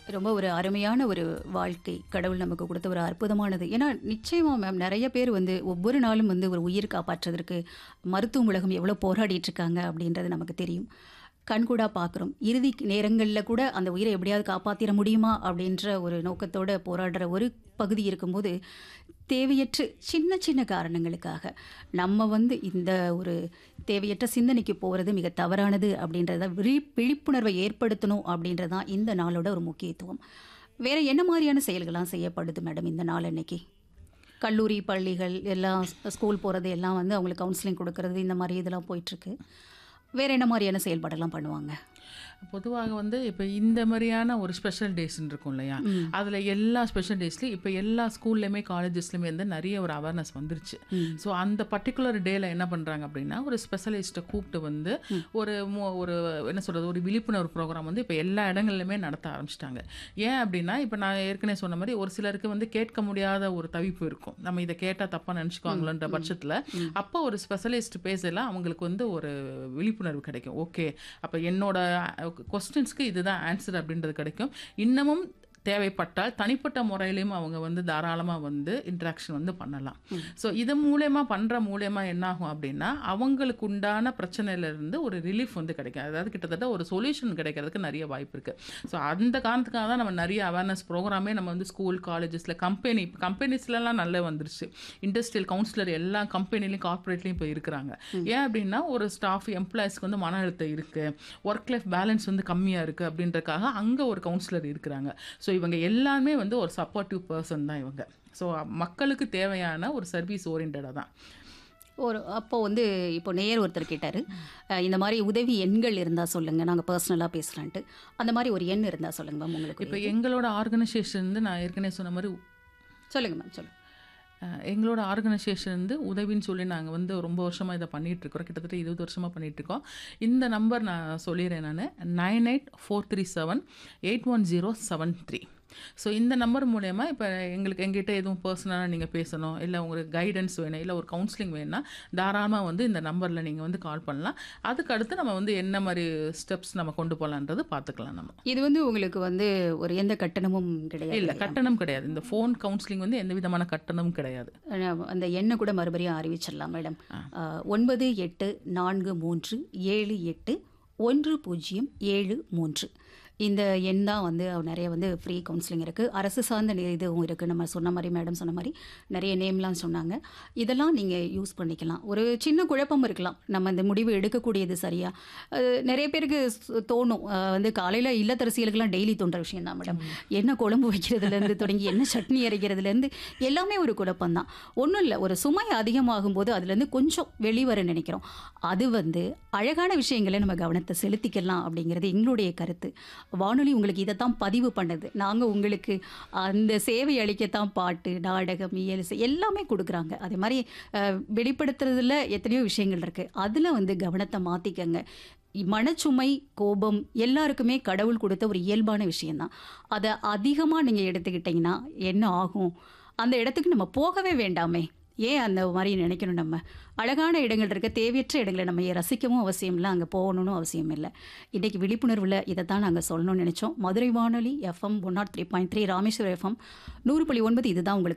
ரொம்ப ஒரு அருமையான ஒரு வாழ்க்கை கடவுள் நமக்கு கொடுத்த ஒரு அற்புதமானது ஏன்னா நிச்சயமா மேம் நிறைய பேர் வந்து ஒவ்வொரு நாளும் வந்து ஒரு உயிர் காப்பாற்றுவதற்கு மருத்துவ உலகம் எவ்வளோ போராடிட்டு இருக்காங்க அப்படின்றது நமக்கு தெரியும் கண்கூடா பார்க்குறோம் இறுதி நேரங்களில் கூட அந்த உயிரை எப்படியாவது காப்பாற்றிட முடியுமா அப்படின்ற ஒரு நோக்கத்தோட போராடுற ஒரு பகுதி இருக்கும்போது தேவையற்ற சின்ன சின்ன காரணங்களுக்காக நம்ம வந்து இந்த ஒரு தேவையற்ற சிந்தனைக்கு போகிறது மிக தவறானது அப்படின்றத விழி விழிப்புணர்வை ஏற்படுத்தணும் அப்படின்றது தான் இந்த நாளோட ஒரு முக்கியத்துவம் வேற என்ன மாதிரியான செயல்கள்லாம் செய்யப்படுது மேடம் இந்த நாள் அன்னைக்கு கல்லூரி பள்ளிகள் எல்லாம் ஸ்கூல் போகிறது எல்லாம் வந்து அவங்களுக்கு கவுன்சிலிங் கொடுக்கறது இந்த மாதிரி இதெல்லாம் போயிட்டுருக்கு வேற என்ன மாதிரியான செயல்பாடெல்லாம் பண்ணுவாங்க பொதுவாக வந்து இப்போ இந்த மாதிரியான ஒரு ஸ்பெஷல் டேஸ்ன்னு இருக்கும் இல்லையா அதில் எல்லா ஸ்பெஷல் டேஸ்லையும் இப்போ எல்லா ஸ்கூல்லையுமே காலேஜஸ்லையுமே வந்து நிறைய ஒரு அவேர்னஸ் வந்துருச்சு ஸோ அந்த பர்டிகுலர் டேல என்ன பண்ணுறாங்க அப்படின்னா ஒரு ஸ்பெஷலிஸ்ட்டை கூப்பிட்டு வந்து ஒரு மு- ஒரு என்ன சொல்கிறது ஒரு விழிப்புணர்வு ப்ரோக்ராம் வந்து இப்போ எல்லா இடங்கள்லையுமே நடத்த ஆரம்பிச்சிட்டாங்க ஏன் அப்படின்னா இப்போ நான் ஏற்கனவே சொன்ன மாதிரி ஒரு சிலருக்கு வந்து கேட்க முடியாத ஒரு தவிப்பு இருக்கும் நம்ம இதை கேட்டால் தப்பாக நினச்சிக்குவாங்களோன்ற பட்சத்தில் அப்போ ஒரு ஸ்பெஷலிஸ்ட் பேசலாம் அவங்களுக்கு வந்து ஒரு விழிப்புணர்வு கிடைக்கும் ஓகே அப்போ என்னோட கொஸ்டின்ஸ்க்கு இதுதான் ஆன்சர் அப்படின்றது கிடைக்கும் இன்னமும் தேவைப்பட்டால் தனிப்பட்ட முறையிலையும் அவங்க வந்து தாராளமாக வந்து இன்ட்ராக்ஷன் வந்து பண்ணலாம் ஸோ இது மூலயமா பண்ணுற மூலயமா என்ன ஆகும் அப்படின்னா அவங்களுக்கு உண்டான பிரச்சனையிலேருந்து ஒரு ரிலீஃப் வந்து கிடைக்கும் அதாவது கிட்டத்தட்ட ஒரு சொல்யூஷன் கிடைக்கிறதுக்கு நிறைய வாய்ப்பு இருக்குது ஸோ அந்த காரணத்துக்காக தான் நம்ம நிறைய அவேர்னஸ் ப்ரோக்ராமே நம்ம வந்து ஸ்கூல் காலேஜஸில் கம்பெனி இப்போ கம்பெனிஸ்லலாம் நல்லா வந்துருச்சு இண்டஸ்ட்ரியல் கவுன்சிலர் எல்லா கம்பெனிலையும் கார்ப்பரேட்லையும் இப்போ இருக்கிறாங்க ஏன் அப்படின்னா ஒரு ஸ்டாஃப் எம்ப்ளாயிஸ்க்கு வந்து மன அழுத்தம் இருக்குது ஒர்க் லைஃப் பேலன்ஸ் வந்து கம்மியாக இருக்குது அப்படின்றதுக்காக அங்கே ஒரு கவுன்சிலர் இருக்கிறாங்க ஸோ இவங்க எல்லாமே வந்து ஒரு சப்போர்ட்டிவ் பர்சன் தான் இவங்க ஸோ மக்களுக்கு தேவையான ஒரு சர்வீஸ் ஓரியன்டாக தான் ஒரு அப்போ வந்து இப்போ நேயர் ஒருத்தர் கேட்டார் இந்த மாதிரி உதவி எண்கள் இருந்தால் சொல்லுங்கள் நாங்கள் பர்சனலாக பேசுகிறேன்ட்டு அந்த மாதிரி ஒரு எண் இருந்தால் சொல்லுங்கள் மேம் உங்களுக்கு இப்போ எங்களோட ஆர்கனைசேஷன் வந்து நான் ஏற்கனவே சொன்ன மாதிரி சொல்லுங்கள் மேம் சொல்லுங்கள் அஹ், எங்களோட ஆர்கனைசேஷன் வந்து உதவின்னு சொல்லி நாங்கள் வந்து ரொம்ப வருஷமாக இதை பண்ணிட்டு இருக்கிறோம் கிட்டத்தட்ட இருபது வருஷமாக பண்ணிட்டு இருக்கோம் இந்த நம்பர் நான் சொல்லிடுறேன் நான் nine eight four three seven eight one zero seven three so இந்த நம்பர் மூலயமா இப்போ எங்களுக்கு எங்கிட்ட எதுவும் பர்சனலாக நீங்கள் பேசணும் இல்லை உங்களுக்கு கைடன்ஸ் வேணும் இல்லை ஒரு கவுன்சிலிங் வேணும்னா தாராளமாக வந்து இந்த நம்பரில் நீங்கள் வந்து கால் பண்ணலாம் அதுக்கு அடுத்து நம்ம வந்து என்ன மாதிரி ஸ்டெப்ஸ் நம்ம கொண்டு போகலான்றது பார்த்துக்கலாம் நம்ம இது வந்து உங்களுக்கு வந்து ஒரு எந்த கட்டணமும் கிடையாது இல்லை கட்டணம் கிடையாது இந்த ஃபோன் கவுன்சிலிங் வந்து எந்த விதமான கட்டணமும் கிடையாது அஹ் அந்த எண்ணை கூட மறுபடியும் அறிவிச்சிடலாம் மேடம் அஹ் ஒன்பது எட்டு நான்கு மூன்று ஏழு எட்டு ஒன்று பூஜ்ஜியம் ஏழு மூன்று இந்த எண் தான் வந்து நிறைய வந்து ஃப்ரீ கவுன்சிலிங் இருக்குது அரசு சார்ந்த நி- இதுவும் இருக்குது நம்ம சொன்ன மாதிரி மேடம் சொன்ன மாதிரி நிறைய நேம்லாம் சொன்னாங்க இதெல்லாம் நீங்கள் யூஸ் பண்ணிக்கலாம் ஒரு சின்ன குழப்பம் இருக்கலாம் நம்ம இந்த முடிவு எடுக்கக்கூடியது சரியா அஹ் நிறைய பேருக்கு ஸ்- தோணும் அஹ் வந்து காலையில் இல்லத்தரசிகளுக்கெல்லாம் டெய்லி தோன்ற விஷயம் தான் மேடம் என்ன குழம்பு வைக்கிறதுலேருந்து தொடங்கி என்ன சட்னி அரைக்கிறதுலேருந்து எல்லாமே ஒரு குழப்பம் தான் ஒன்றும் இல்லை ஒரு சுமை அதிகமாகும் போது அதுலேருந்து கொஞ்சம் வெளிவர நினைக்கிறோம் அது வந்து அழகான விஷயங்களை நம்ம கவனத்தை செலுத்திக்கலாம் அப்படிங்கிறது எங்களுடைய கருத்து வானொலி உங்களுக்கு இதைத்தான் பதிவு பண்ணுது நாங்கள் உங்களுக்கு அந்த சேவை அளிக்கத்தான் பாட்டு நாடகம் இயலிசை எல்லாமே கொடுக்குறாங்க அதே மாதிரி அஹ், வெளிப்படுத்துறதுல எத்தனையோ விஷயங்கள் இருக்குது அதில் வந்து கவனத்தை மாற்றிக்கங்க மனச்சுமை கோபம் எல்லாருக்குமே கடவுள் கொடுத்த ஒரு இயல்பான விஷயம்தான் அதை அதிகமாக நீங்கள் எடுத்துக்கிட்டிங்கன்னா என்ன ஆகும் அந்த இடத்துக்கு நம்ம போகவே வேண்டாமே ஏன் அந்த மாதிரி நினைக்கணும் நம்ம அழகான இடங்கள் இருக்க தேவையற்ற இடங்களை நம்ம ரசிக்கவும் அவசியம் இல்லை அங்கே போகணும்னு அவசியம் இல்லை இன்றைக்கி விழிப்புணர்வில் இதை தான் நாங்கள் சொல்லணும்னு நினச்சோம் மதுரை வானொலி FM one naught three point three Rameswaram FM நூறு புள்ளி ஒன்பது இதுதான் உங்களுக்கு